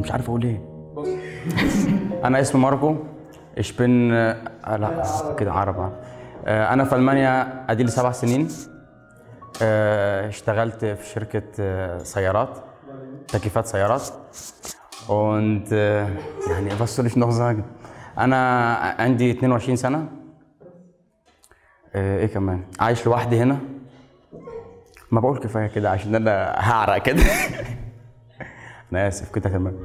مش عارف اقول ايه انا اسمي ماركو ich bin آه لا كده عرب آه انا في المانيا ادي لي سبع سنين آه اشتغلت في شركه آه سيارات تكييفات سيارات und äh, يعني was soll ich noch sagen انا عندي 22 سنه آه، ايه كمان عايش لوحدي هنا ما بقول كفايه كده عشان انا هعرق كده انا اسف كده تمام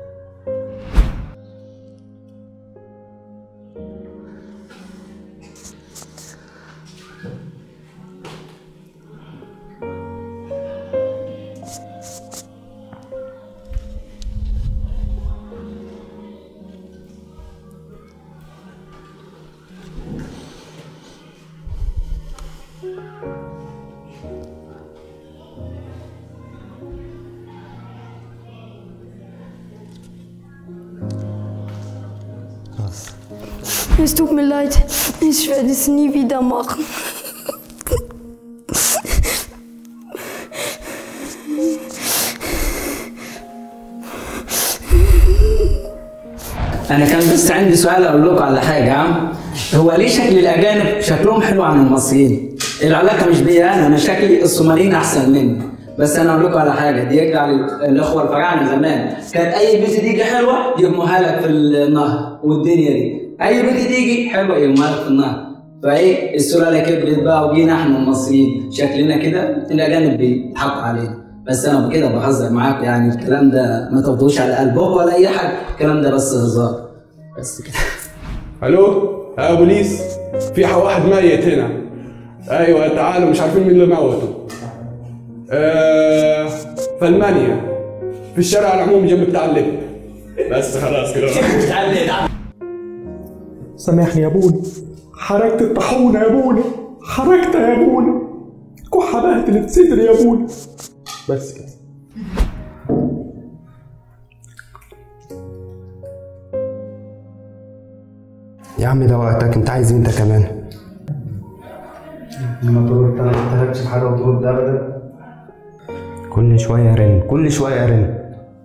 Es tut mir leid. Ich werde es nie wieder machen. انا كان بس عندي سؤال اقول لكم على حاجه ها؟ هو ليه شكل الاجانب شكلهم حلو عن المصريين العلاقه مش بيا انا انا شكلي الصوماليين احسن مني بس انا اقول لكم على حاجه دي يرجع لل- الاخوه الفراعنه زمان كانت اي بنت تيجي حلوه يرموها لك في النهر والدنيا دي اي بنت تيجي حلوه يرموها لك في النهر فايه السلاله كبرت بقى وجينا احنا المصريين شكلنا كده الاجانب بيضحكوا علينا بس انا كده بهزر معاكم يعني الكلام ده ما تاخدوش على قلبكم ولا اي حاجه الكلام ده بس هزار بس كده الو يا بوليس في واحد ميت هنا ايوه تعالوا مش عارفين مين اللي موته آه في المانيا في الشارع العمومي جنب بتاع اللب بس خلاص كده سامحني يا بونا حركت الطاحونة يا بونا حركتها يا بونا كحة بهدلت صدري يا بونا بس كده يا عم ده وقتك انت عايز إيه انت كمان لما تقول انت ما قلتلكش في حاجه وترد ابدا كل شويه رن كل شويه رن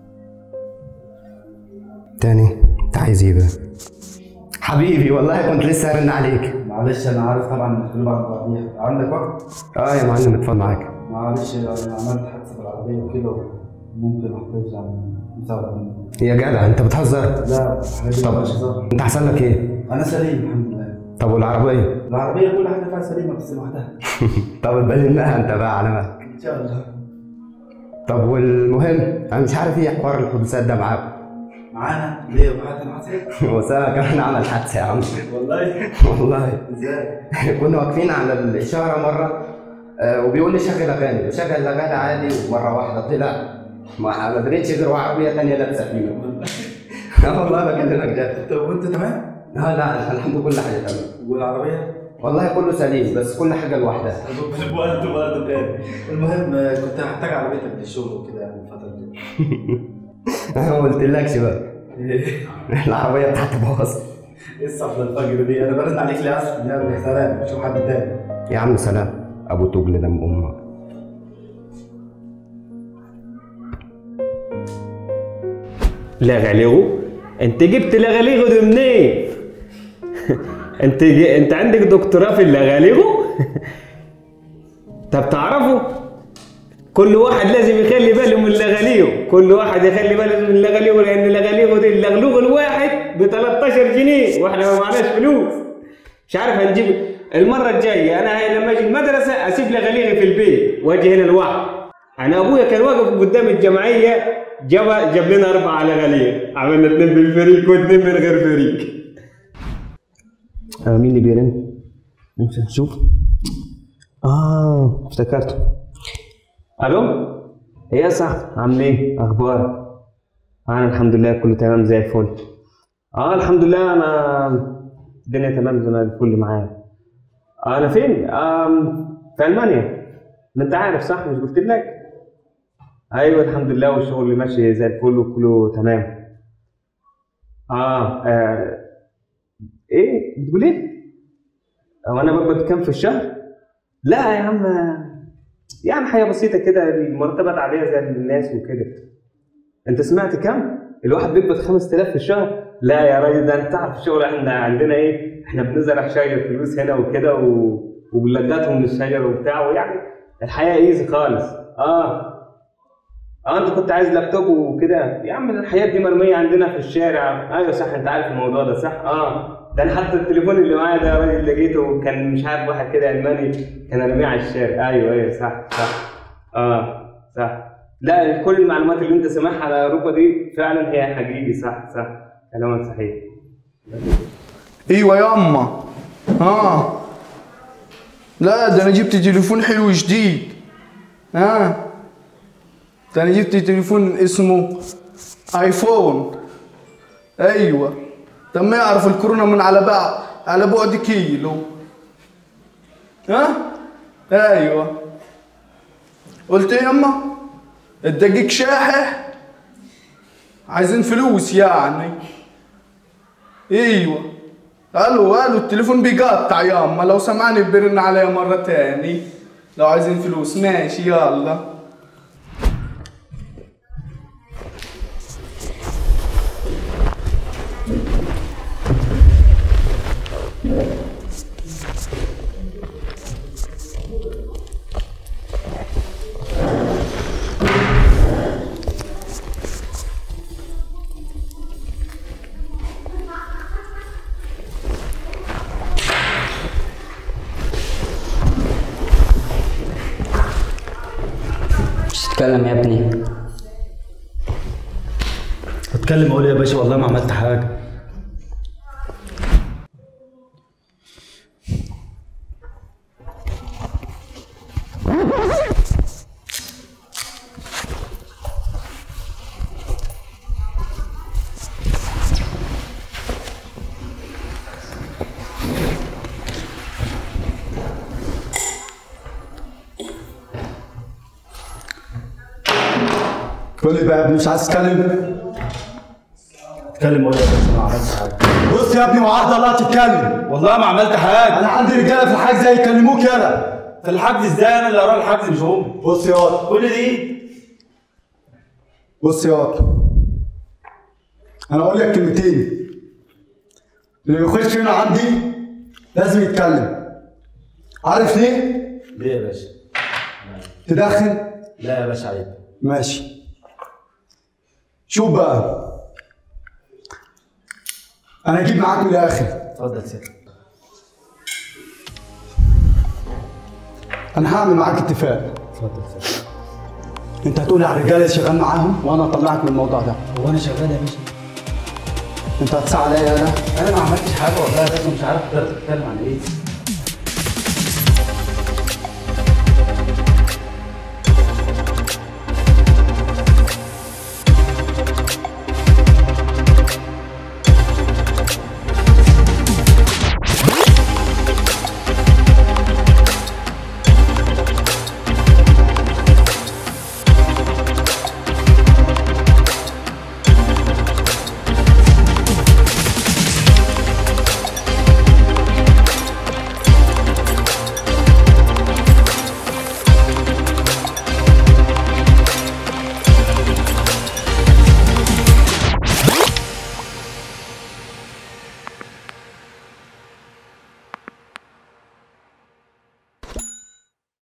تاني انت عايز ايه بقى حبيبي والله كنت لسه هرن عليك معلش انا عارف طبعا ان القلوب عند بعضيها عندك وقت اه يا معلم اتفضل معاك معلش انا عملت حادثه بالعربيه وكده ممكن احتاج عن مساعده منك يا جدع انت بتهزر لا الحاجات دي طب مش هزار انت حصل لك ايه انا سليم الحمد لله طب والعربيه العربيه كل حاجه فيها سليمه بس لوحدها طب بلمها انت بقى على مالك ان شاء الله طب والمهم انا مش عارف ايه حوار الحدوثات ده معاكم معانا ليه وحياتنا حصلت وسام كمان عمل حادثه يا عم والله والله ازاي كنا واقفين على الاشاره مره آه، وبيقول لي شغل اغاني بشغل الاغاني عادي ومره واحده طلع ما ما دريتش غير عربيه ثانيه لابسه فينا اه والله بكلمك جد طب وانت تمام لا لا الحمد لله كل حاجه تمام والعربيه والله كله سليم بس كل حاجه لوحدها برضه برضه تاني المهم آه، كنت هحتاج عربيتك للشغل وكده يعني الفتره دي انا ما قلتلكش بقى العربيه بتاعتي باظت ايه الصحبه الفجر دي انا برن عليك ليه اصلا يلا سلام شوف حد تاني يا عم سلام ابو تجل دم امك لاغاليغو انت جبت لاغاليغو ده منين انت ج... انت عندك دكتوراه في اللاغاليغو طب تعرفوا كل واحد لازم يخلي باله من اللاغاليغو كل واحد يخلي باله من اللاغاليغو لان اللاغاليغو دي اللغلوغ الواحد ب 13 جنيه واحنا ما معناش فلوس مش عارف هنجيب المره الجايه انا هاي لما اجي المدرسه اسيب لغاليغي في البيت واجي هنا لوحدي انا ابويا كان واقف قدام الجمعيه جاب جاب لنا اربعه لغاليغ عملنا اثنين بالفريق واثنين من غير فريق آه مين اللي بيرن؟ نشوف اه افتكرته الو إيه يا صاحبي عامل ايه اخبارك انا الحمد لله كله تمام زي الفل اه الحمد لله انا الدنيا تمام زي ما الفل معايا آه انا فين آم في المانيا ما انت عارف صح مش قلت لك ايوه الحمد لله والشغل ماشي زي الفل وكله تمام اه, آه. ايه بتقول ايه هو انا بقبض كام في الشهر لا يا عم يعني حاجه بسيطه كده المرتبات عاديه زي الناس وكده انت سمعت كام الواحد بيقبض 5000 في الشهر لا يا راجل ده انت تعرف الشغل احنا عندنا ايه احنا بنزرع شجر فلوس هنا وكده و... وبنلقطهم من الشجر وبتاع ويعني الحياه ايزي خالص اه اه انت كنت عايز لابتوب وكده يا عم الحياه دي مرميه عندنا في الشارع ايوه صح انت عارف الموضوع ده صح اه ده انا حتى التليفون اللي معايا ده يا راجل لقيته كان مش عارف واحد كده الماني كان راميه على الشارع ايوه ايوه صح صح اه صح لا كل المعلومات اللي انت سامعها على اوروبا دي فعلا هي حقيقي صح صح كلامك صحيح ايوه ياما ها لا ده انا جبت تليفون حلو جديد ها ده انا جبت تليفون اسمه ايفون ايوه طب ما يعرف الكورونا من على بعد على بعد كيلو ها ايوه قلت ايه ياما الدقيق شاحح عايزين فلوس يعني ايوه الو الو التليفون بيقطع ياما لو سمعني برن عليا مرة تاني لو عايزين فلوس ماشي يلا مش تتكلم يا ابني اتكلم اقول يا باشا والله ما عملت حاجه قول لي بقى يا ابني مش عايز تتكلم اتكلم اقول يا باشا ما عملتش حاجه بص يا ابني وعهد الله تتكلم والله ما عملت حاجه انا عندي رجاله في الحجز هيكلموك يلا في الحجز ازاي انا اللي ورا الحجز مش هم بص يا واد كل دي بص يا واد انا اقول لك كلمتين اللي يخش هنا عندي لازم يتكلم عارف ليه؟ ليه يا باشا تدخن لا يا باشا عيب ماشي شوف بقى انا اجيب معاك من الاخر اتفضل سيدي انا هعمل معاك اتفاق اتفضل سيدي انت هتقول على الرجاله اللي شغال معاهم وانا اطلعك من الموضوع ده هو انا شغال يا باشا انت هتسعى عليا انا انا ما عملتش حاجه والله يا باشا مش عارف تقدر تتكلم عن ايه